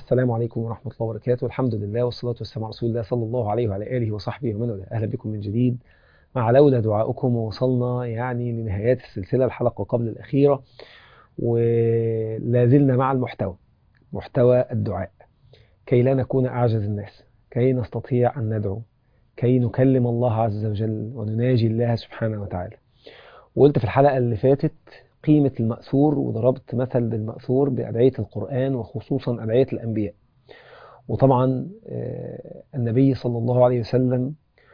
السلام عليكم ورحمة الله وبركاته الحمد لله والصلاة والسلام على رسول الله صلى الله عليه وعلى آله وصحبه ومن والاه أهلا بكم من جديد مع لولا دعاؤكم ووصلنا يعني لنهايات السلسلة الحلقة قبل الأخيرة ولا زلنا مع المحتوى محتوى الدعاء كي لا نكون أعجز الناس كي نستطيع أن ندعو كي نكلم الله عز وجل ونناجي الله سبحانه وتعالى وقلت في الحلقة اللي فاتت قيمة المأثور وضربت مثل بالمأثور بأدعية القرآن وخصوصا أدعية الأنبياء وطبعا النبي صلى الله عليه وسلم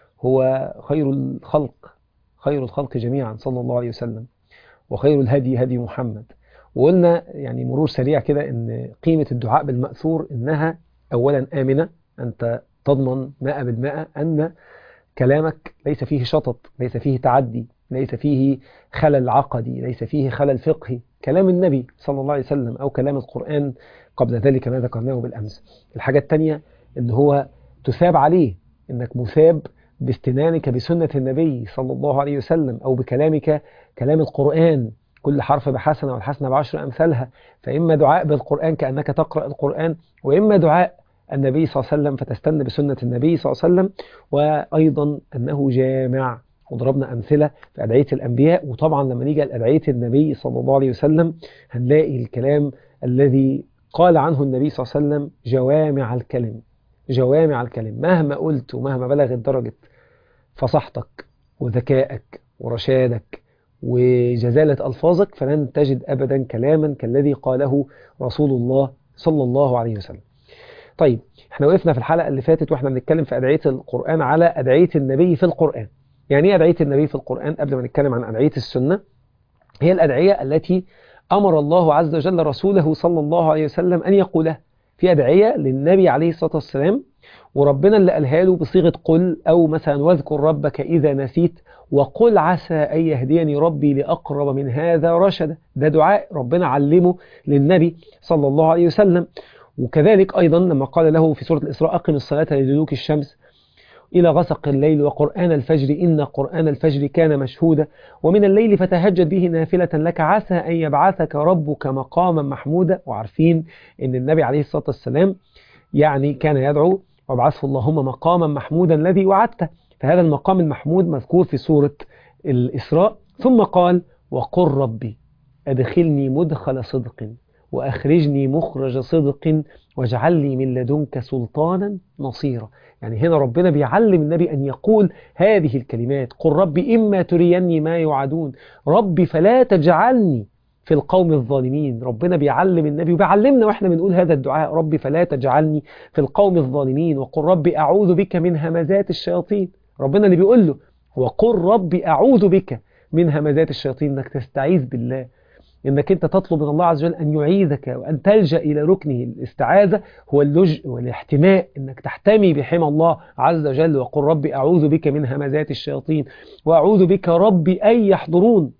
هو خير الخلق خير الخلق جميعا صلى الله عليه وسلم وخير الهدي هدي محمد وقلنا يعني مرور سريع كده ان قيمة الدعاء بالمأثور انها اولا آمنة انت تضمن ماء بالماء ان كلامك ليس فيه شطط ليس فيه تعدي ليس فيه خلل عقدي ليس فيه خلل فقهي كلام النبي صلى الله عليه وسلم أو كلام القرآن قبل ذلك ما ذكرناه بالأمس الحاجة الثانية أن هو تثاب عليه أنك مثاب باستنانك بسنة النبي صلى الله عليه وسلم أو بكلامك كلام القرآن كل حرف بحسنة والحسنة بعشر أمثالها فإما دعاء بالقرآن كأنك تقرأ القرآن وإما دعاء النبي صلى الله عليه وسلم فتستن بسنة النبي صلى الله عليه وسلم وأيضا أنه جامع وضربنا أمثلة في أدعية الأنبياء وطبعا لما نيجي لأدعية النبي صلى الله عليه وسلم هنلاقي الكلام الذي قال عنه النبي صلى الله عليه وسلم جوامع الكلم جوامع الكلم مهما قلت ومهما بلغت درجة فصحتك وذكائك ورشادك وجزالة ألفاظك فلن تجد أبدا كلاما كالذي قاله رسول الله صلى الله عليه وسلم طيب احنا وقفنا في الحلقة اللي فاتت واحنا بنتكلم في أدعية القرآن على أدعية النبي في القرآن يعني ايه أدعية النبي في القرآن قبل ما نتكلم عن أدعية السنة هي الأدعية التي أمر الله عز وجل رسوله صلى الله عليه وسلم أن يقولها في أدعية للنبي عليه الصلاة والسلام وربنا اللي قالها له بصيغة قل أو مثلا واذكر ربك إذا نسيت وقل عسى أن يهديني ربي لأقرب من هذا رشدا ده دعاء ربنا علمه للنبي صلى الله عليه وسلم وكذلك أيضا لما قال له في سورة الإسراء أقم الصلاة لدلوك الشمس إلى غسق الليل وقرآن الفجر إن قرآن الفجر كان مشهودا ومن الليل فتهجد به نافلة لك عسى أن يبعثك ربك مقاما محمودا وعارفين أن النبي عليه الصلاة والسلام يعني كان يدعو وابعثه اللهم مقاما محمودا الذي وعدته فهذا المقام المحمود مذكور في سورة الإسراء ثم قال وقل ربي أدخلني مدخل صدق وأخرجني مخرج صدق واجعل لي من لدنك سلطانا نصيرا يعني هنا ربنا بيعلم النبي أن يقول هذه الكلمات قل ربي إما تريني ما يوعدون ربي فلا تجعلني في القوم الظالمين ربنا بيعلم النبي وبيعلمنا واحنا بنقول هذا الدعاء ربي فلا تجعلني في القوم الظالمين وقل ربي أعوذ بك من همزات الشياطين ربنا اللي بيقول له وقل ربي أعوذ بك من همزات الشياطين انك تستعيذ بالله انك انت تطلب من الله عز وجل ان يعيذك وان تلجا الى ركنه الاستعاذه هو اللجء والاحتماء انك تحتمي بحمى الله عز وجل وقل ربي اعوذ بك من همزات الشياطين واعوذ بك ربي ان يحضرون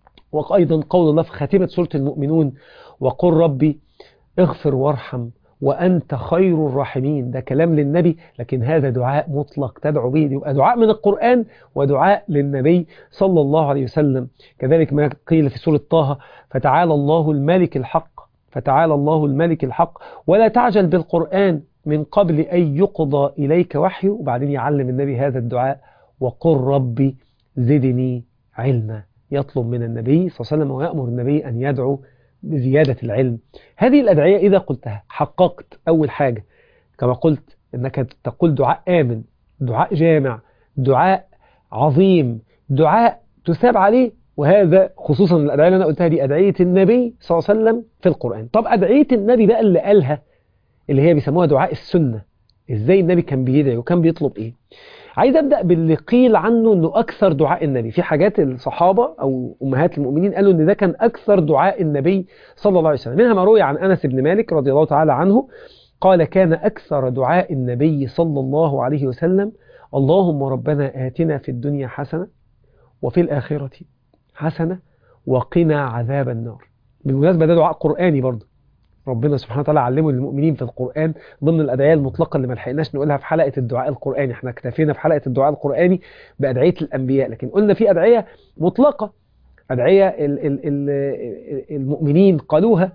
وايضا قول الله في خاتمه سوره المؤمنون وقل ربي اغفر وارحم وأنت خير الراحمين ده كلام للنبي لكن هذا دعاء مطلق تدعو به يبقى دعاء من القرآن ودعاء للنبي صلى الله عليه وسلم كذلك ما قيل في سورة طه فتعالى الله الملك الحق فتعالى الله الملك الحق ولا تعجل بالقرآن من قبل أن يقضى إليك وحيه وبعدين يعلم النبي هذا الدعاء وقل ربي زدني علما يطلب من النبي صلى الله عليه وسلم ويأمر النبي أن يدعو بزيادة العلم هذه الأدعية إذا قلتها حققت أول حاجة كما قلت أنك تقول دعاء آمن دعاء جامع دعاء عظيم دعاء تثاب عليه وهذا خصوصا الأدعية اللي أنا قلتها دي أدعية النبي صلى الله عليه وسلم في القرآن طب أدعية النبي بقى اللي قالها اللي هي بيسموها دعاء السنة إزاي النبي كان بيدعي وكان بيطلب إيه عايز أبدأ باللي قيل عنه أنه أكثر دعاء النبي في حاجات الصحابة أو أمهات المؤمنين قالوا أن ده كان أكثر دعاء النبي صلى الله عليه وسلم منها ما روي عن أنس بن مالك رضي الله تعالى عنه قال كان أكثر دعاء النبي صلى الله عليه وسلم اللهم ربنا آتنا في الدنيا حسنة وفي الآخرة حسنة وقنا عذاب النار بالمناسبة ده دعاء قرآني برضه ربنا سبحانه وتعالى علمه للمؤمنين في القرآن ضمن الأدعية المطلقة اللي ما لحقناش نقولها في حلقة الدعاء القرآني احنا اكتفينا في حلقة الدعاء القرآني بأدعية الأنبياء لكن قلنا في أدعية مطلقة أدعية ال ال ال المؤمنين قالوها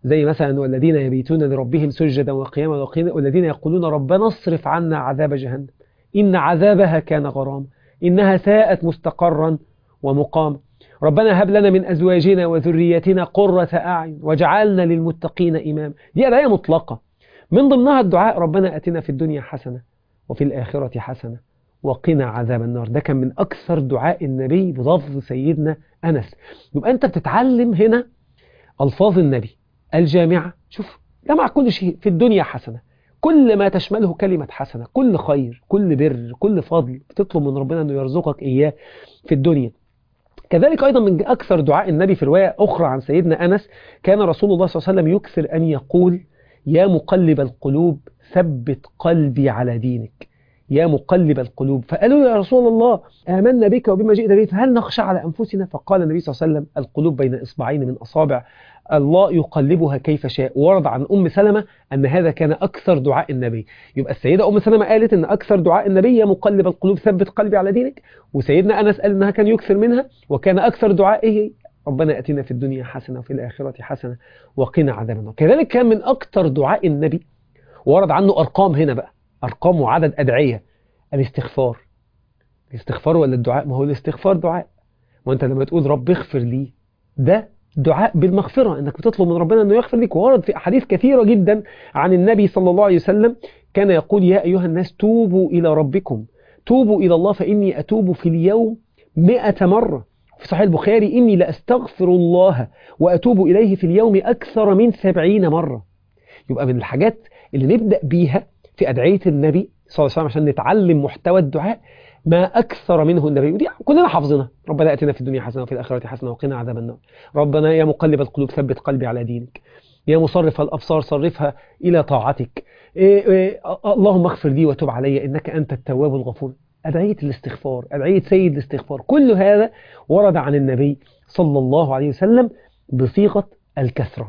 زي مثلا والذين يبيتون لربهم سجدا وقياما والذين يقولون ربنا اصرف عنا عذاب جهنم إن عذابها كان غراما إنها ساءت مستقرا ومقاما ربنا هب لنا من أزواجنا وذريتنا قرة أعين وجعلنا للمتقين إماما دي أدعية مطلقة من ضمنها الدعاء ربنا أتنا في الدنيا حسنة وفي الآخرة حسنة وقنا عذاب النار ده كان من أكثر دعاء النبي بلفظ سيدنا أنس يبقى أنت بتتعلم هنا ألفاظ النبي الجامعة شوف جمع كل شيء في الدنيا حسنة كل ما تشمله كلمة حسنة كل خير كل بر كل فضل بتطلب من ربنا أنه يرزقك إياه في الدنيا كذلك أيضا من أكثر دعاء النبي في رواية أخرى عن سيدنا أنس كان رسول الله صلى الله عليه وسلم يكثر أن يقول يا مقلب القلوب ثبت قلبي على دينك يا مقلب القلوب فقالوا يا رسول الله آمنا بك وبما جئت به فهل نخشى على أنفسنا فقال النبي صلى الله عليه وسلم القلوب بين إصبعين من أصابع الله يقلبها كيف شاء ورد عن أم سلمة أن هذا كان أكثر دعاء النبي يبقى السيدة أم سلمة قالت أن أكثر دعاء النبي يا مقلب القلوب ثبت قلبي على دينك وسيدنا أنس قال أنها كان يكثر منها وكان أكثر دعائه ربنا أتنا في الدنيا حسنة وفي الآخرة حسنة وقنا عذاب النار كذلك كان من أكثر دعاء النبي ورد عنه أرقام هنا بقى أرقام وعدد أدعية الاستغفار الاستغفار ولا الدعاء ما هو الاستغفار دعاء وانت لما تقول رب اغفر لي ده دعاء بالمغفرة انك بتطلب من ربنا انه يغفر لك وورد في احاديث كثيرة جدا عن النبي صلى الله عليه وسلم كان يقول يا ايها الناس توبوا الى ربكم توبوا الى الله فاني اتوب في اليوم مئة مرة في صحيح البخاري إني لأستغفر الله وأتوب إليه في اليوم أكثر من سبعين مرة يبقى من الحاجات اللي نبدأ بيها في أدعية النبي صلى الله عليه وسلم عشان نتعلم محتوى الدعاء ما أكثر منه النبي ودي كلنا حافظينها ربنا أتنا في الدنيا حسنة وفي الآخرة حسنة وقنا عذاب النار ربنا يا مقلب القلوب ثبت قلبي على دينك يا مصرف الأبصار صرفها إلى طاعتك إيه إيه اللهم اغفر لي وتب علي إنك أنت التواب الغفور أدعية الاستغفار أدعية سيد الاستغفار كل هذا ورد عن النبي صلى الله عليه وسلم بصيغة الكثرة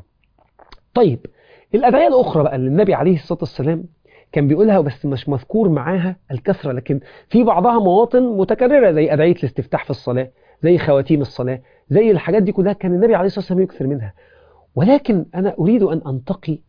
طيب الأدعية الأخرى بقى اللي النبي عليه الصلاة والسلام كان بيقولها بس مش مذكور معاها الكثرة لكن في بعضها مواطن متكررة زي أدعية الاستفتاح في الصلاة زي خواتيم الصلاة زي الحاجات دي كلها كان النبي عليه الصلاة والسلام يكثر منها ولكن أنا أريد أن أنتقي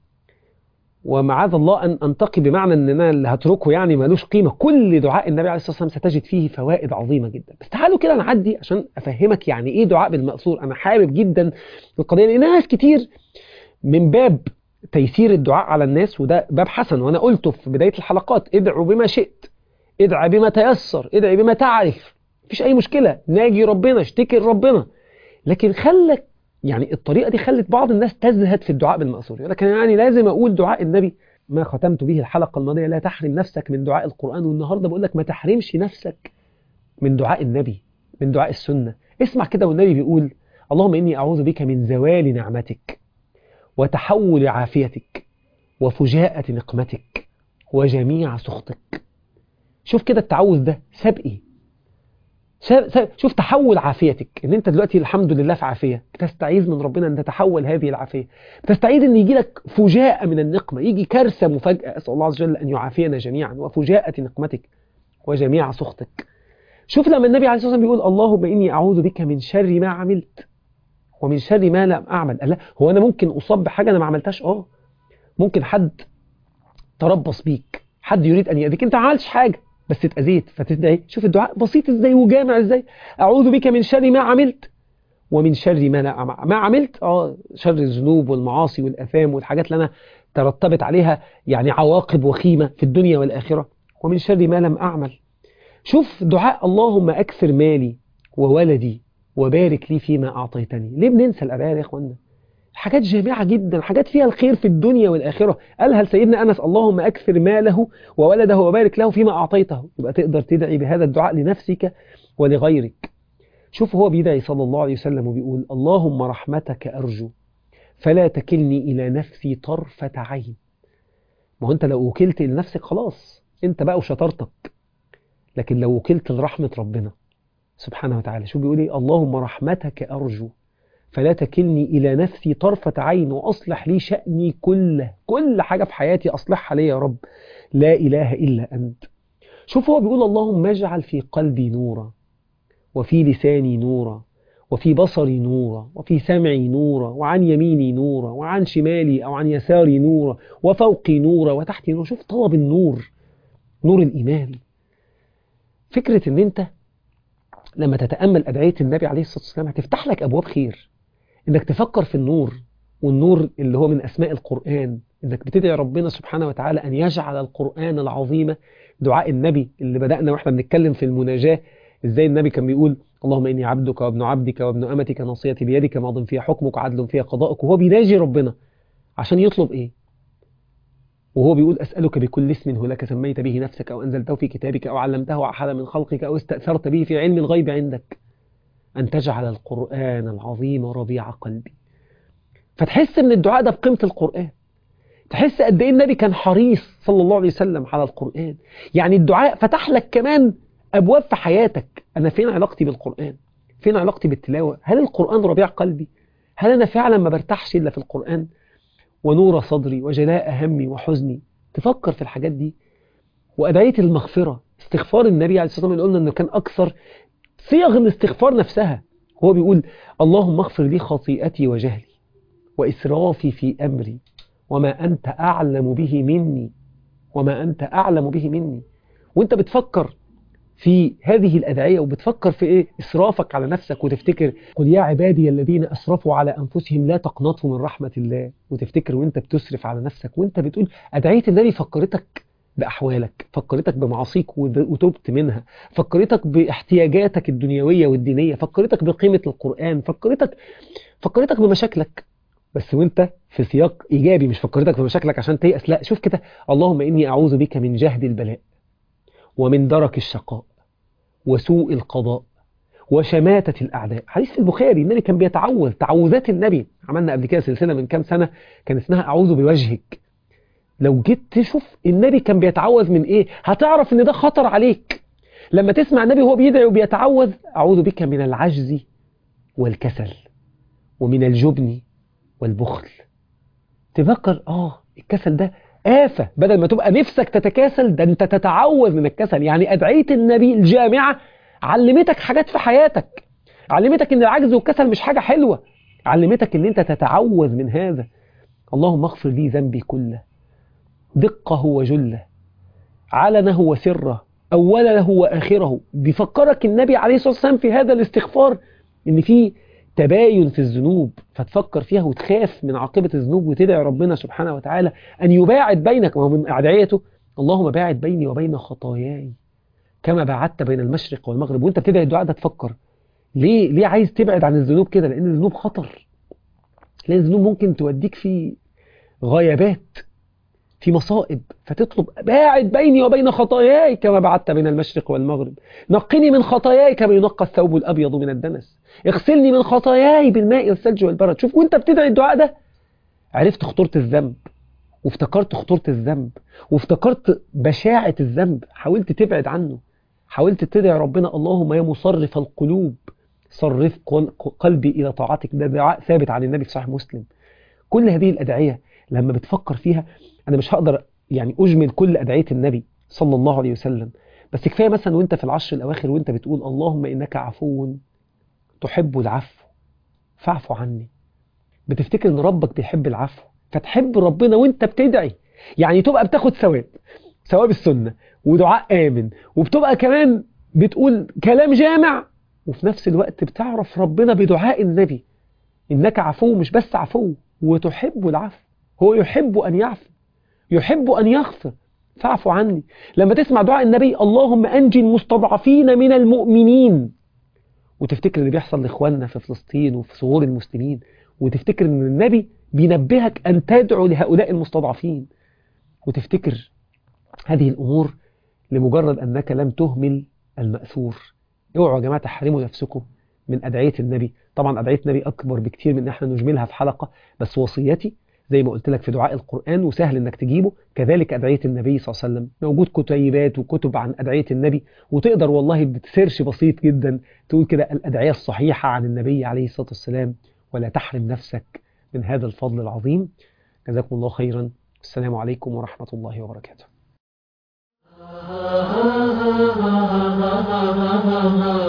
ومعاذ الله أن أنتقي بمعنى أن أنا اللي هتركه يعني ملوش قيمة كل دعاء النبي عليه الصلاة والسلام ستجد فيه فوائد عظيمة جدا بس تعالوا كده نعدي عشان أفهمك يعني إيه دعاء بالمأثور أنا حابب جدا القضية لأن ناس كتير من باب تيسير الدعاء على الناس وده باب حسن وأنا قلته في بداية الحلقات ادعوا بما شئت ادعى بما تيسر ادعي بما تعرف مفيش أي مشكلة ناجي ربنا اشتكي ربنا لكن خلك يعني الطريقة دي خلت بعض الناس تزهد في الدعاء بالمأثور لكن يعني لازم أقول دعاء النبي ما ختمت به الحلقة الماضية لا تحرم نفسك من دعاء القرآن والنهاردة بقول لك ما تحرمش نفسك من دعاء النبي من دعاء السنة اسمع كده والنبي بيقول اللهم إني أعوذ بك من زوال نعمتك وتحول عافيتك وفجاءة نقمتك وجميع سخطك شوف كده التعوذ ده ساب ايه شوف تحول عافيتك ان انت دلوقتي الحمد لله في عافيه بتستعيذ من ربنا ان تتحول هذه العافيه بتستعيذ ان يجي لك فجاءه من النقمه يجي كارثه مفاجاه اسال الله عز وجل ان يعافينا جميعا وفجاءه نقمتك وجميع سخطك شوف لما النبي عليه الصلاه والسلام بيقول اللهم اني اعوذ بك من شر ما عملت ومن شر ما لم اعمل لا هو انا ممكن اصاب بحاجه انا ما عملتهاش اه ممكن حد تربص بيك حد يريد ان يأذيك انت ما عملتش حاجه بس اتأذيت فتدعي شوف الدعاء بسيط ازاي وجامع ازاي اعوذ بك من شر ما عملت ومن شر ما لا ما عملت اه شر الذنوب والمعاصي والاثام والحاجات اللي انا ترتبت عليها يعني عواقب وخيمه في الدنيا والاخره ومن شر ما لم اعمل شوف دعاء اللهم اكثر مالي وولدي وبارك لي فيما اعطيتني ليه بننسى الابعاد يا اخوانا حاجات جامعة جدا حاجات فيها الخير في الدنيا والآخرة قالها لسيدنا أنس اللهم أكثر ماله وولده وبارك له فيما أعطيته يبقى تقدر تدعي بهذا الدعاء لنفسك ولغيرك شوف هو بيدعي صلى الله عليه وسلم وبيقول اللهم رحمتك أرجو فلا تكلني إلى نفسي طرفة عين ما هو أنت لو وكلت لنفسك خلاص أنت بقى وشطارتك لكن لو وكلت لرحمة ربنا سبحانه وتعالى شو بيقول إيه اللهم رحمتك أرجو فلا تكلني إلى نفسي طرفة عين وأصلح لي شأني كله كل حاجة في حياتي أصلحها لي يا رب لا إله إلا أنت شوف هو بيقول اللهم اجعل في قلبي نورا وفي لساني نورا وفي بصري نورا وفي سمعي نورا وعن يميني نورا وعن شمالي أو عن يساري نورا وفوقي نورا وتحتي نورا شوف طلب النور نور الإيمان فكرة ان انت لما تتأمل أدعية النبي عليه الصلاة والسلام هتفتح لك أبواب خير انك تفكر في النور والنور اللي هو من أسماء القرآن انك بتدعي ربنا سبحانه وتعالى أن يجعل القرآن العظيم دعاء النبي اللي بدأنا واحنا بنتكلم في المناجاة ازاي النبي كان بيقول اللهم إني عبدك وابن عبدك وابن أمتك ناصيتي بيدك ماض فيها حكمك وعدل فيها قضاءك وهو بيناجي ربنا عشان يطلب إيه وهو بيقول أسألك بكل اسم هو لك سميت به نفسك أو أنزلته في كتابك أو علمته أحدا من خلقك أو استأثرت به في علم الغيب عندك أن تجعل القرآن العظيم ربيع قلبي فتحس من الدعاء ده بقيمة القرآن تحس قد ايه النبي كان حريص صلى الله عليه وسلم على القرآن يعني الدعاء فتح لك كمان أبواب في حياتك أنا فين علاقتي بالقرآن فين علاقتي بالتلاوة هل القرآن ربيع قلبي هل أنا فعلا ما برتاحش إلا في القرآن ونور صدري وجلاء همي وحزني تفكر في الحاجات دي وأدعية المغفرة استغفار النبي عليه الصلاة والسلام قلنا أنه كان أكثر صيغ الاستغفار نفسها هو بيقول اللهم اغفر لي خطيئتي وجهلي وإسرافي في أمري وما أنت أعلم به مني وما أنت أعلم به مني وانت بتفكر في هذه الأدعية وبتفكر في إيه إسرافك على نفسك وتفتكر قل يا عبادي الذين أسرفوا على أنفسهم لا تقنطوا من رحمة الله وتفتكر وانت بتسرف على نفسك وانت بتقول أدعية النبي فكرتك بأحوالك فكرتك بمعاصيك وتبت منها فكرتك باحتياجاتك الدنيوية والدينية فكرتك بقيمة القرآن فكرتك فكرتك بمشاكلك بس وانت في سياق إيجابي مش فكرتك بمشاكلك عشان تيأس لا شوف كده اللهم إني أعوذ بك من جهد البلاء ومن درك الشقاء وسوء القضاء وشماتة الأعداء حديث في البخاري النبي كان بيتعوذ تعوذات النبي عملنا قبل كده سلسلة من كام سنة كان اسمها أعوذ بوجهك لو جيت تشوف النبي كان بيتعوذ من إيه هتعرف إن ده خطر عليك لما تسمع النبي وهو بيدعي وبيتعوذ أعوذ بك من العجز والكسل ومن الجبن والبخل تفكر آه الكسل ده آفة بدل ما تبقى نفسك تتكاسل ده انت تتعوذ من الكسل يعني أدعية النبي الجامعة علمتك حاجات في حياتك علمتك ان العجز والكسل مش حاجة حلوة علمتك ان انت تتعوذ من هذا اللهم اغفر لي ذنبي كله دقه وجله علنه وسره أوله وآخره بيفكرك النبي عليه الصلاة والسلام في هذا الاستغفار ان في تباين في الذنوب فتفكر فيها وتخاف من عاقبة الذنوب وتدعي ربنا سبحانه وتعالى أن يباعد بينك وهو من أدعيته اللهم باعد بيني وبين خطاياي كما باعدت بين المشرق والمغرب وانت بتدعي الدعاء ده تفكر ليه ليه عايز تبعد عن الذنوب كده لأن الذنوب خطر لأن الذنوب ممكن توديك في غيابات في مصائب فتطلب باعد بيني وبين خطاياي كما بعدت بين المشرق والمغرب نقني من خطاياي كما ينقى الثوب الأبيض من الدنس اغسلني من خطاياي بالماء والثلج والبرد شوف وانت بتدعي الدعاء ده عرفت خطورة الذنب وافتكرت خطورة الذنب وافتكرت بشاعة الذنب حاولت تبعد عنه حاولت تدعي ربنا اللهم يا مصرف القلوب صرف قلبي إلى طاعتك ده دعاء ثابت عن النبي في صحيح مسلم كل هذه الأدعية لما بتفكر فيها أنا مش هقدر يعني أجمل كل أدعية النبي صلى الله عليه وسلم بس كفاية مثلا وانت في العشر الأواخر وانت بتقول اللهم إنك عفو تحب العفو فاعفو عني بتفتكر ان ربك بيحب العفو فتحب ربنا وانت بتدعي يعني تبقى بتاخد ثواب ثواب السنة ودعاء آمن وبتبقى كمان بتقول كلام جامع وفي نفس الوقت بتعرف ربنا بدعاء النبي إنك عفو مش بس عفو وتحب العفو هو يحب أن يعفو يحب أن يغفر فاعفو عني لما تسمع دعاء النبي اللهم أنجي المستضعفين من المؤمنين وتفتكر اللي بيحصل لإخواننا في فلسطين وفي صغور المسلمين وتفتكر أن النبي بينبهك أن تدعو لهؤلاء المستضعفين وتفتكر هذه الأمور لمجرد أنك لم تهمل المأثور اوعوا يا جماعة تحرموا نفسكم من أدعية النبي طبعا أدعية النبي أكبر بكتير من أن احنا نجملها في حلقة بس وصيتي زي ما قلت لك في دعاء القرآن وسهل انك تجيبه كذلك أدعية النبي صلى الله عليه وسلم موجود كتيبات وكتب عن أدعية النبي وتقدر والله بتسيرش بسيط جدا تقول كده الأدعية الصحيحة عن النبي عليه الصلاة والسلام ولا تحرم نفسك من هذا الفضل العظيم جزاكم الله خيرا السلام عليكم ورحمة الله وبركاته